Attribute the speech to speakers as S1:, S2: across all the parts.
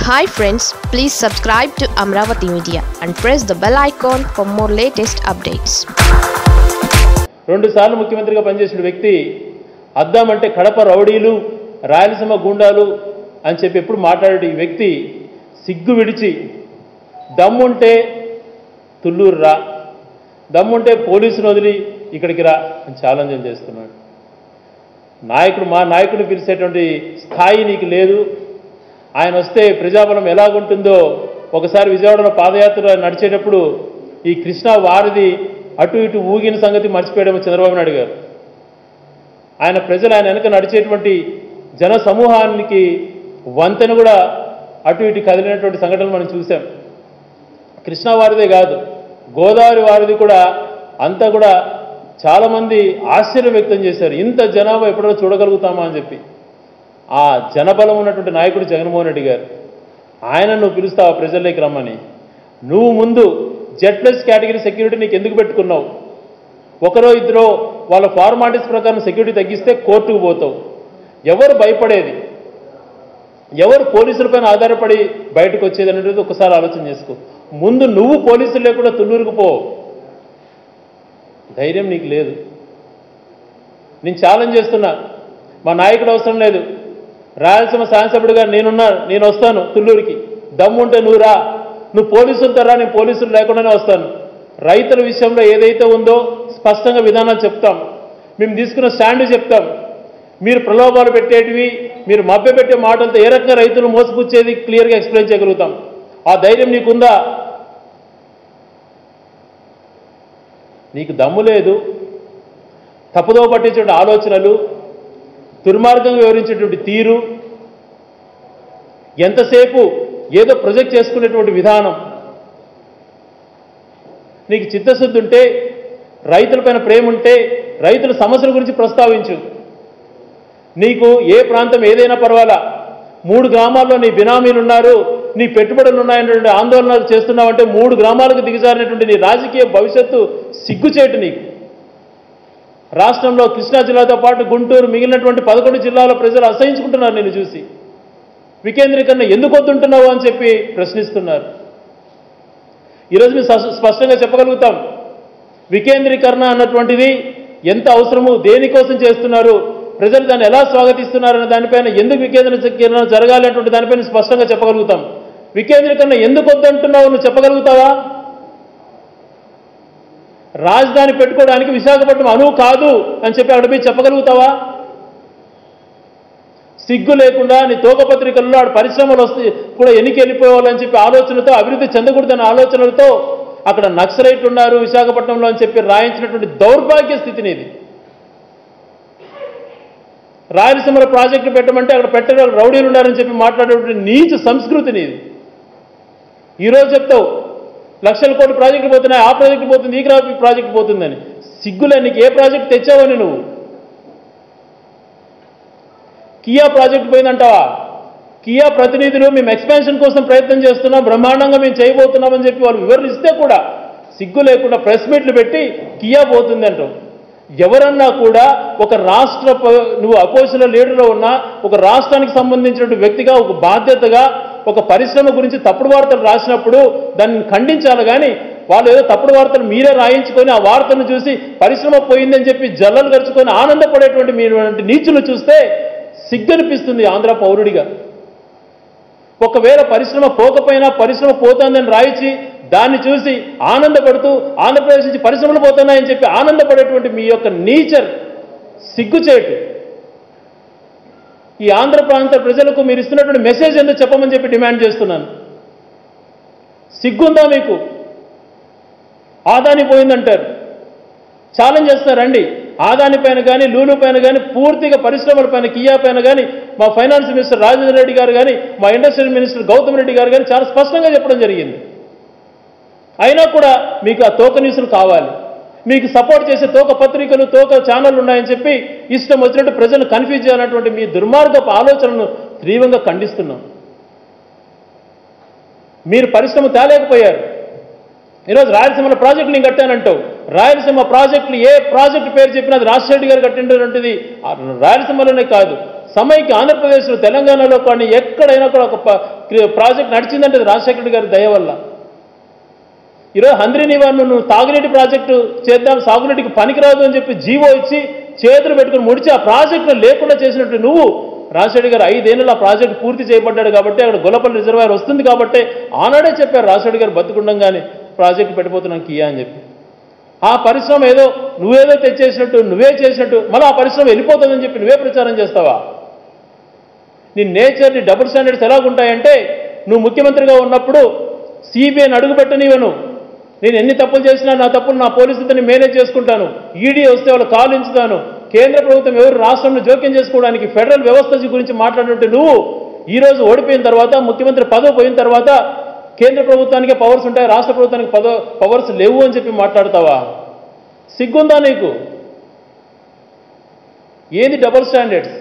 S1: hi friends please subscribe to Amaravati media and press the bell icon for more latest updates
S2: రెండు సార్లు ముఖ్యమంత్రిగా పనిచేసిన వ్యక్తి అద్దామంటే కడప రౌడీలు రాయలసీమ గుండాలు అని చెప్పి ఎప్పుడు మాట్లాడే ఈ వ్యక్తి సిగ్గు విడిచి దమ్ముంటే తుళ్ళూరు రా దమ్ముంటే పోలీసును వదిలి ఇక్కడికి రా అని ఛాలెంజ్ చేస్తున్నాడు నాయకుడు మా నాయకుడిని పిలిచేటువంటి స్థాయి నీకు లేదు ఆయన వస్తే ప్రజాబలం ఎలాగుంటుందో ఒకసారి విజయవాడలో పాదయాత్ర నడిచేటప్పుడు ఈ కృష్ణా వారిది అటు ఇటు ఊగిన సంగతి మర్చిపోయడం చంద్రబాబు నాయుడు గారు ఆయన ప్రజలు ఆయన వెనక నడిచేటువంటి జన సమూహానికి వంతెన కూడా అటు ఇటు కదిలినటువంటి సంఘటనలు మనం చూసాం కృష్ణా వారిదే కాదు గోదావరి వారిది కూడా అంతా కూడా చాలామంది ఆశ్చర్యం వ్యక్తం చేశారు ఇంత జనాభా ఎప్పుడో చూడగలుగుతామా అని చెప్పి ఆ జనబలం ఉన్నటువంటి నాయకుడు జగన్మోహన్ రెడ్డి గారు ఆయన నువ్వు పిలుస్తావా ప్రజల్లోకి రమ్మని నువ్వు ముందు జెడ్ ప్లస్ కేటగిరీ సెక్యూరిటీ నీకు ఎందుకు పెట్టుకున్నావు ఒకరో ఇద్దరో వాళ్ళ ఫార్మాలిటీస్ ప్రకారం సెక్యూరిటీ తగ్గిస్తే కోర్టుకు పోతావు ఎవరు భయపడేది ఎవరు పోలీసులపైన ఆధారపడి బయటకు వచ్చేది అనేది ఒకసారి ఆలోచన చేసుకో ముందు నువ్వు పోలీసులు లేకుండా తుళ్ళూరుకు పో ధైర్యం నీకు లేదు నేను ఛాలెంజ్ చేస్తున్నా మా నాయకుడు అవసరం లేదు రాయలసీమ శాసనసభ్యుడిగా నేనున్నా నేను వస్తాను తుళ్ళూరికి దమ్ముంటే నువ్వు రా నువ్వు పోలీసులతో రా నేను పోలీసులు లేకుండానే వస్తాను రైతుల విషయంలో ఏదైతే ఉందో స్పష్టంగా విధానాలు చెప్తాం మేము తీసుకున్న స్టాండ్ చెప్తాం మీరు ప్రలోభాలు పెట్టేటివి మీరు మభ్యపెట్టే మాటలతో ఏ రకంగా రైతులు మోసపుచ్చేది క్లియర్గా ఎక్స్ప్లెయిన్ చేయగలుగుతాం ఆ ధైర్యం నీకుందా నీకు దమ్ము లేదు తప్పుదో పట్టించేటువంటి ఆలోచనలు దుర్మార్గంగా వివరించేటువంటి తీరు ఎంతసేపు ఏదో ప్రొజెక్ట్ చేసుకునేటువంటి విధానం నీకు చిత్తశుద్ధి ఉంటే రైతులపైన ప్రేమ ఉంటే రైతుల సమస్యల గురించి ప్రస్తావించు నీకు ఏ ప్రాంతం ఏదైనా పర్వాలా మూడు గ్రామాల్లో నీ బినామీలు ఉన్నారు నీ పెట్టుబడులు ఉన్నాయనేటువంటి ఆందోళనలు చేస్తున్నావంటే మూడు గ్రామాలకు దిగజారినటువంటి నీ రాజకీయ భవిష్యత్తు సిగ్గుచేటు నీకు రాష్ట్రంలో కృష్ణా జిల్లాతో పాటు గుంటూరు మిగిలినటువంటి పదకొండు జిల్లాల ప్రజలు అసహించుకుంటున్నారు నేను చూసి వికేంద్రీకరణ ఎందుకు వద్దుంటున్నావు అని చెప్పి ప్రశ్నిస్తున్నారు ఈరోజు మేము స్ప- స్పష్టంగా చెప్పగలుగుతాం వికేంద్రీకరణ అన్నటువంటిది ఎంత అవసరము దేనికోసం చేస్తున్నారు ప్రజలు దాన్ని ఎలా స్వాగతిస్తున్నారు అనే దానిపైన ఎందుకు వికేంద్రీకరణ జరగాలి అటువంటి దానిపైన స్పష్టంగా చెప్పగలుగుతాం వికేంద్రీకరణ ఎందుకు వద్దంటున్నావు నువ్వు చెప్పగలుగుతావా రాజధాని పెట్టుకోవడానికి విశాఖపట్నం అనువు కాదు అని చెప్పి అక్కడ పోయి చెప్పగలుగుతావా సిగ్గు లేకుండా నీ తోకపత్రికల్లో ఆడ పరిశ్రమలు వస్తే కూడా ఎన్నిక వెళ్ళిపోవాలని చెప్పి ఆలోచనతో అభివృద్ధి చెందకూడదన్న ఆలోచనలతో అక్కడ నక్సలైట్ ఉన్నారు విశాఖపట్నంలో అని చెప్పి రాయించినటువంటి దౌర్భాగ్య స్థితిని ఇది రాయలసీమలో ప్రాజెక్టు పెట్టమంటే అక్కడ పెట్టడం రౌడీలు ఉన్నారని చెప్పి మాట్లాడేటువంటి నీచ సంస్కృతిని ఇది ఈరోజు చెప్తావు లక్షల కోట్ల ప్రాజెక్టులు పోతున్నాయి ఆ ప్రాజెక్టు పోతుంది ఈ గ్రాఫిక్ ప్రాజెక్టు పోతుందని సిగ్గులే నీకు ఏ ప్రాజెక్ట్ తెచ్చావని నువ్వు కియా ప్రాజెక్ట్ పోయిందంటావా కియా ప్రతినిధులు మేము ఎక్స్పాన్షన్ కోసం ప్రయత్నం చేస్తున్నాం బ్రహ్మాండంగా మేము చేయబోతున్నామని చెప్పి వాళ్ళు వివరిస్తే కూడా సిగ్గు లేకుండా ప్రెస్ మీట్లు పెట్టి కియా పోతుంది అంటావు ఎవరన్నా కూడా ఒక రాష్ట్ర ప- నువ్వు అపోజిషన్ లీడర్లో ఉన్న ఒక రాష్ట్రానికి సంబంధించిన వ్యక్తిగా ఒక బాధ్యతగా ఒక పరిశ్రమ గురించి తప్పుడు వార్తలు రాసినప్పుడు దాన్ని ఖండించాలి కానీ వాళ్ళు ఏదో తప్పుడు వార్తలు మీరే రాయించుకొని ఆ వార్తను చూసి పరిశ్రమ పోయిందని చెప్పి జల్లలు గరుచుకొని ఆనందపడేటువంటి మీరు నీచులు చూస్తే సిగ్గనిపిస్తుంది ఆంధ్ర పౌరుడిగా ఒకవేళ పరిశ్రమ పోకపోయినా పరిశ్రమ పోతుందని రాయించి దాన్ని చూసి ఆనందపడుతూ ఆంధ్రప్రదేశ్ నుంచి పరిశ్రమలు పోతున్నాయని చెప్పి ఆనందపడేటువంటి మీ యొక్క నేచర్ సిగ్గుచేటు ఈ ఆంధ్ర ప్రాంత ప్రజలకు మీరు ఇస్తున్నటువంటి మెసేజ్ ఎందుకు చెప్పమని చెప్పి డిమాండ్ చేస్తున్నాను సిగ్గుందా మీకు ఆదాని పోయిందంటారు ఛాలెంజ్ చేస్తారండి ఆదాని పైన కానీ లూలు పైన కానీ పూర్తిగా పరిశ్రమల పైన కియా పైన కానీ మా ఫైనాన్స్ మినిస్టర్ రాజేంద్ర రెడ్డి గారు కానీ మా ఇండస్ట్రియల్ మినిస్టర్ గౌతమ్ రెడ్డి గారు కానీ చాలా స్పష్టంగా చెప్పడం జరిగింది అయినా కూడా మీకు ఆ తోక న్యూస్లు కావాలి మీకు సపోర్ట్ చేసే తోక పత్రికలు తోక ఛానళ్ళు ఉన్నాయని చెప్పి ఇష్టం వచ్చినట్టు ప్రజలను కన్ఫ్యూజ్ చేయాలన్నటువంటి మీ దుర్మార్గపు ఆలోచనను తీవ్రంగా ఖండిస్తున్నాం మీరు పరిశ్రమ తేలేకపోయారు ఈరోజు రాయలసీమలో ప్రాజెక్టులు నేను కట్టానంటావు రాయలసీమ ప్రాజెక్టులు ఏ ప్రాజెక్టు పేరు చెప్పినా అది రాజశేఖర్ గారు కట్టినటువంటిది ఆ రాయలసీమలోనే కాదు సమైక్య ఆంధ్రప్రదేశ్లో తెలంగాణలో కానీ ఎక్కడైనా కూడా ఒక ప- క్రి- ప్రాజెక్ట్ నడిచిందంటే అది రాజశేఖర రెడ్డి గారి దయ వల్ల ఈరోజు హంద్రి నివారణ నువ్వు తాగునీటి ప్రాజెక్టు చేద్దాం సాగునీటికి పనికిరాదు అని చెప్పి జీవో ఇచ్చి చేతులు పెట్టుకుని ముడిచి ఆ ప్రాజెక్టును లేకుండా చేసినట్టు నువ్వు రాజశేఖర్ గారు ఐదేళ్ళు ఆ ప్రాజెక్టు పూర్తి చేయబడ్డాడు కాబట్టి అక్కడ గొల్లపల్లి రిజర్వాయర్ వస్తుంది కాబట్టి ఆనాడే చెప్పారు రాజశేఖర్ గారు బతుకుండంగానే ప్రాజెక్టు పెట్టిపోతున్నాం కియా అని చెప్పి ఆ పరిశ్రమ ఏదో నువ్వేదో తెచ్చేసినట్టు నువ్వే చేసినట్టు మళ్ళీ ఆ పరిశ్రమ వెళ్ళిపోతుందని చెప్పి నువ్వే ప్రచారం చేస్తావా నీ నేచర్ నీ డబుల్ స్టాండర్డ్స్ ఎలాగుంటాయంటే నువ్వు ముఖ్యమంత్రిగా ఉన్నప్పుడు సిబిఐని అడుగు పెట్టనివ్వను నేను ఎన్ని తప్పులు చేసినా నా తప్పులు నా పోలీసులతో మేనేజ్ చేసుకుంటాను ఈడీ వస్తే వాళ్ళు కాలించుతాను కేంద్ర ప్రభుత్వం ఎవరు రాష్ట్రంలో జోక్యం చేసుకోవడానికి ఫెడరల్ వ్యవస్థ గురించి మాట్లాడినట్టు నువ్వు ఈ రోజు ఓడిపోయిన తర్వాత ముఖ్యమంత్రి పదవి పోయిన తర్వాత కేంద్ర ప్రభుత్వానికి పవర్స్ ఉంటాయి రాష్ట్ర ప్రభుత్వానికి పద పవర్స్ లేవు అని చెప్పి మాట్లాడతావా సిగ్గుందా నీకు ఏది డబుల్ స్టాండర్డ్స్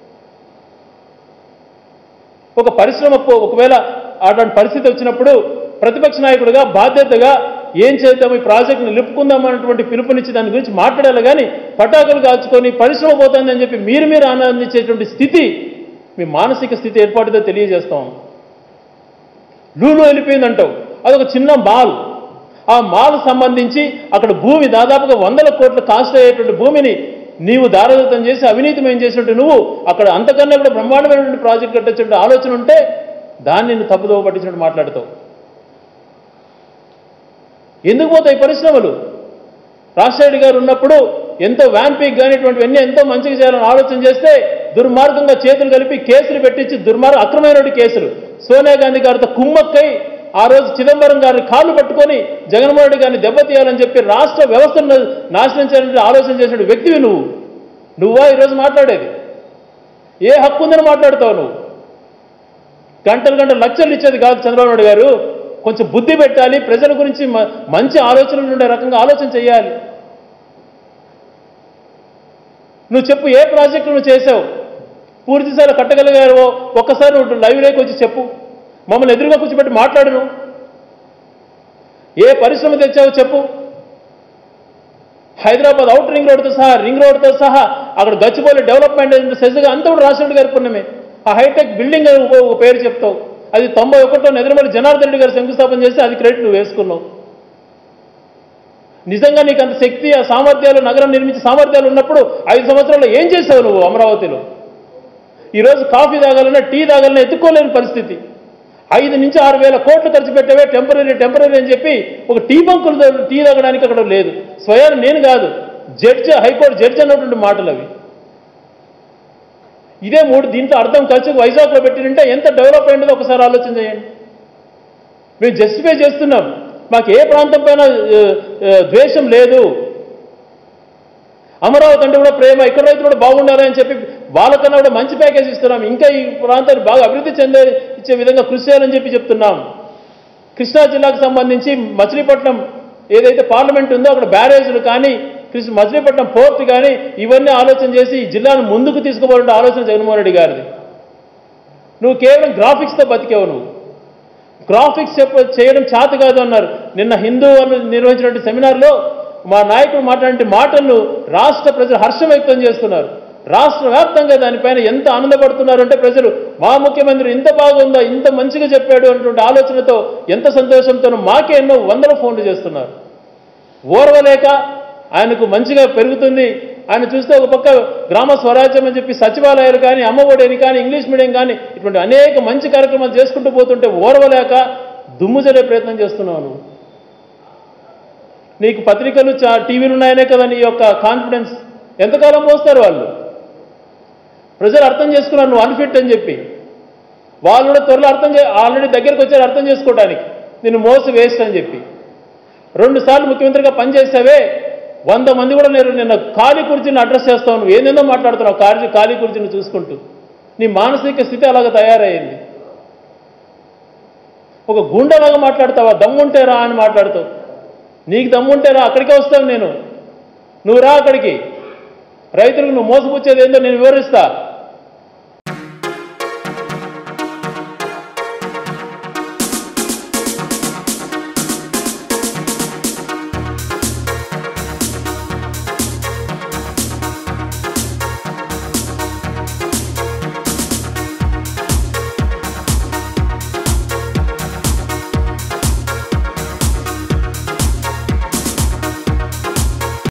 S2: ఒక పరిశ్రమ పో- ఒకవేళ అటువంటి పరిస్థితి వచ్చినప్పుడు ప్రతిపక్ష నాయకుడిగా బాధ్యతగా ఏం చేద్దాం ఈ ప్రాజెక్టును నిలుపుకుందాం అన్నటువంటి పిలుపునిచ్చి దాని గురించి మాట్లాడాలి కానీ పటాకులు కాల్చుకొని పరిశ్రమ పోతుందని చెప్పి మీరు మీరు ఆనందించేటువంటి స్థితి మీ మానసిక స్థితి ఏర్పాటుతో తెలియజేస్తాం లూలు వెళ్ళిపోయిందంటావు అదొక చిన్న మాల్ ఆ మాల్ సంబంధించి అక్కడ భూమి దాదాపుగా వందల కోట్ల కాస్ట్ అయ్యేటువంటి భూమిని నీవు దారదత్తం చేసి అవినీతిమయం చేసినట్టు నువ్వు అక్కడ అంతకన్నా కూడా బ్రహ్మాండమైనటువంటి ప్రాజెక్ట్ కట్టొచ్చినట్టు ఆలోచన ఉంటే దాన్ని నువ్వు తప్పుదోవ పట్టించినట్టు మాట్లాడతావు ఎందుకు పోతాయి పరిశ్రమలు రాజశేఖర్ గారు ఉన్నప్పుడు ఎంతో వ్యాంపీక్ కానిటువంటివన్నీ ఎంతో మంచిగా చేయాలని ఆలోచన చేస్తే దుర్మార్గంగా చేతులు కలిపి కేసులు పెట్టించి దుర్మార్గ అక్రమైనటువంటి కేసులు సోనియా గాంధీ గారితో కుమ్మక్కై ఆ రోజు చిదంబరం గారిని కాళ్ళు పట్టుకొని జగన్మోహన్ రెడ్డి గారిని దెబ్బతీయాలని చెప్పి రాష్ట్ర వ్యవస్థను నాశనం చేయాలని ఆలోచన చేసిన వ్యక్తివి నువ్వు నువ్వా ఈరోజు మాట్లాడేది ఏ హక్కు ఉందని మాట్లాడుతావు నువ్వు గంటలు గంటలు లక్షలు ఇచ్చేది కాదు చంద్రబాబు నాయుడు గారు కొంచెం బుద్ధి పెట్టాలి ప్రజల గురించి మ- మంచి ఆలోచనలు ఉండే రకంగా ఆలోచన చేయాలి నువ్వు చెప్పు ఏ ప్రాజెక్టు నువ్వు చేసావు పూర్తిస్థాయిలో కట్టగలిగారో ఒక్కసారి నువ్వు లైవ్లోకి వచ్చి చెప్పు మమ్మల్ని ఎదురుగా కూర్చోబెట్టి మాట్లాడు నువ్వు ఏ పరిశ్రమ తెచ్చావో చెప్పు హైదరాబాద్ అవుట్ రింగ్ రోడ్తో సహా రింగ్ రోడ్తో సహా అక్కడ గచ్చిబౌలి డెవలప్మెంట్ సెజ్గా అంతా కూడా రాజశేఖర్ గారి పుణ్యమే ఆ హైటెక్ బిల్డింగ్ అని ఒక- ఒక పేరు చెప్తావు అది తొంభై ఒకటిలో నెదరమల్లి జనార్దన్ రెడ్డి గారు శంకుస్థాపన చేస్తే అది క్రెడిట్ నువ్వు వేసుకున్నావు నిజంగా నీకు అంత శక్తి ఆ సామర్థ్యాలు నగరం నిర్మించే సామర్థ్యాలు ఉన్నప్పుడు ఐదు సంవత్సరాల్లో ఏం చేసావు నువ్వు అమరావతిలో ఈరోజు కాఫీ తాగాలన్నా టీ తాగాలన్నా ఎత్తుకోలేని పరిస్థితి ఐదు నుంచి ఆరు వేల కోట్లు ఖర్చు పెట్టేవే టెంపరీ టెంపరీ అని చెప్పి ఒక టీ బంకులు దా- టీ తాగడానికి అక్కడ లేదు స్వయాన్ని నేను కాదు జడ్జి హైకోర్టు జడ్జి అన్నటువంటి మాటలు అవి ఇదే మూడు దీంట్లో అర్థం కలిసి వైజాగ్లో పెట్టినంటే ఎంత డెవలప్ అయిందో ఒకసారి ఆలోచన చేయండి మేము జస్టిఫై చేస్తున్నాం మాకు ఏ ప్రాంతం పైన ఆ, ఆ, ద్వేషం లేదు అమరావతి అంటే కూడా ప్రేమ ఇక్కడ రైతులు కూడా బాగుండాలి అని చెప్పి వాళ్ళకన్నా కూడా మంచి ప్యాకేజ్ ఇస్తున్నాం ఇంకా ఈ ప్రాంతాన్ని బాగా అభివృద్ధి చెందే ఇచ్చే విధంగా కృషి చేయాలని చెప్పి చెప్తున్నాం కృష్ణా జిల్లాకు సంబంధించి మచిలీపట్నం ఏదైతే పార్లమెంట్ ఉందో అక్కడ బ్యారేజీలు కానీ కృష్ణ మచిలీపట్నం పోర్ట్ కానీ ఇవన్నీ ఆలోచన చేసి ఈ జిల్లాను ముందుకు తీసుకుపోవాలంటే ఆలోచన జగన్మోహన్ రెడ్డి గారిది నువ్వు కేవలం గ్రాఫిక్స్తో బతికేవు నువ్వు గ్రాఫిక్స్ చెప్ప చేయడం చేత కాదు అన్నారు నిన్న హిందూ వాళ్ళు నిర్వహించినటువంటి సెమినార్లో మా నాయకుడు మాట్లాడే మాటలను రాష్ట్ర ప్రజలు హర్షం వ్యక్తం చేస్తున్నారు రాష్ట్ర వ్యాప్తంగా దానిపైన ఎంత ఆనందపడుతున్నారు అంటే ప్రజలు మా ముఖ్యమంత్రి ఇంత బాగుందా ఇంత మంచిగా చెప్పాడు అన్నటువంటి ఆలోచనతో ఎంత సంతోషంతోనూ మాకే ఎన్నో వందల ఫోన్లు చేస్తున్నారు ఓర్వలేక ఆయనకు మంచిగా పెరుగుతుంది ఆయన చూస్తే ఒక పక్క గ్రామ స్వరాజ్యం అని చెప్పి సచివాలయాలు కానీ అమ్మఒడేని కానీ ఇంగ్లీష్ మీడియం కానీ ఇటువంటి అనేక మంచి కార్యక్రమాలు చేసుకుంటూ పోతుంటే ఓర్వలేక దుమ్ము జరే ప్రయత్నం చేస్తున్నావు నువ్వు నీకు పత్రికలు చా టీవీలు ఉన్నాయనే కదా నీ యొక్క కాన్ఫిడెన్స్ ఎంతకాలం పోస్తారు వాళ్ళు ప్రజలు అర్థం చేసుకున్నారు నువ్వు అన్ఫిట్ అని చెప్పి వాళ్ళు కూడా త్వరలో అర్థం చే ఆల్రెడీ దగ్గరికి వచ్చారు అర్థం చేసుకోవడానికి నిన్ను మోసి వేస్ట్ అని చెప్పి రెండు సార్లు ముఖ్యమంత్రిగా పనిచేసావే వంద మంది కూడా నేను నిన్న ఖాళీ కుర్చీని అడ్రస్ చేస్తావు నువ్వు ఏందేందో మాట్లాడుతున్నావు ఖాళీ ఖాళీ కుర్చీని చూసుకుంటూ నీ మానసిక స్థితి అలాగ తయారయ్యింది ఒక గుండెలాగా మాట్లాడతావా దమ్ముంటే రా అని మాట్లాడుతావు నీకు దమ్ముంటే రా అక్కడికే వస్తాను నేను నువ్వు రా అక్కడికి రైతులకు నువ్వు మోసపుచ్చేది ఏందో నేను వివరిస్తా